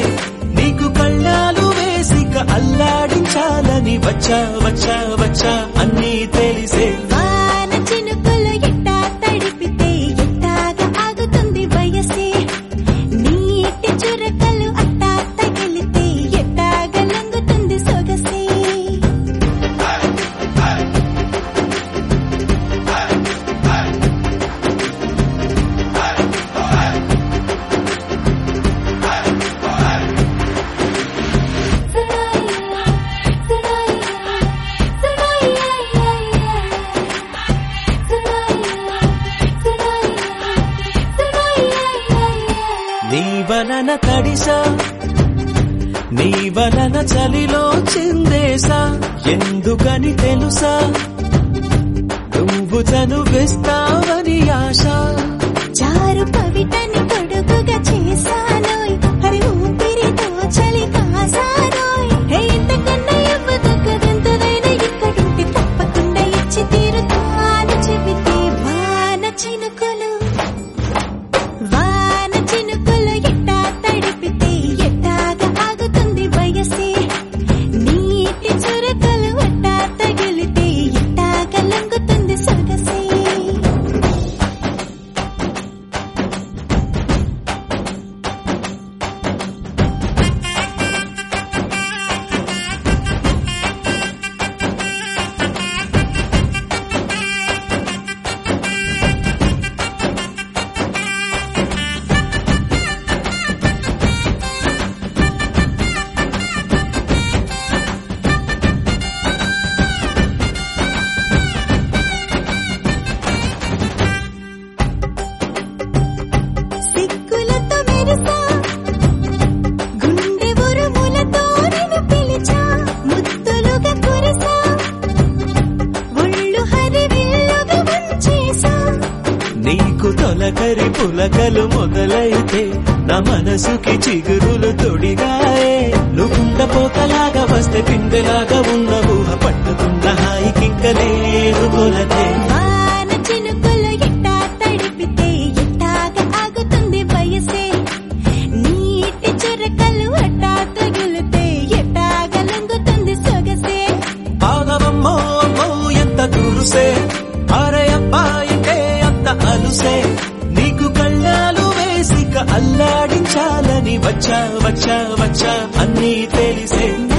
నీకు కళ్ళాలు వేసిక అల్లాడించాలని వచ్చా వచ్చా వచ్చా అన్నీ తెలిసే వాన చినుకులు ఎట్టా తడిపితే ఎట్టాగా ఆగుతుంది వయసే నీటి చురకలు అట్టా తగిలితే ఎట్టాగా లంగుతుంది సొగసే నీ వలన తడిసా నీ వలన చలిలో చిందేసా ఎందుకని తెలుసా నువ్వు చనువిస్తావని ఆశ చారు పవిటని తొడుగుగా చేశానోయ్ హరి ఊపిరితో చలి కాసారోయ్ హే ఇంతకన్నా ఇవ్వదగ్గదెంతదైనా ఇక్కడుంటే తప్పకుండా ఇచ్చి తీరుతాను చెబితే వాన చినుకులు వాన చినుకులు ఎట్టా తడిపితే ఎట్టాగా ఆగుతుంది వయసే నీటి చురకలు అట్టా తగిలితే ఎట్టాగా లంగుతుంది సొగసే సిగ్గులతో మెరిసా గుండె ఉరుములతో నిన్ను పిలిచా ముద్దులుగా కురిసా ఒళ్ళు హరివిల్లుగా వంచేసా నీకు తొలకరి పులకలు మొదలైతే నా మనసుకి చిగురులు తొడిగాయే నువ్వుండ పోతలాగా వస్తే పిందెలాగా ఉన్న ఊహ పట్టుకున్న హాయికింక లేదు కొలతే వాన చినుకులు ఎట్టా తడిపితే ఎట్టాగా ఆగుతుంది వయసే నీటి చురకలు అట్టా తగిలితే ఎట్టాగా లంగుతుంది సొగసే ఆగవమ్మో అమ్మో ఎంత తురుసే అరే అబ్బాయికే అంత అలుసే నీకు కళ్ళాలు వేసిక అల్లాడించాలని వచ్చా వచ్చా వచ్చా అన్నీ తెలిసే నా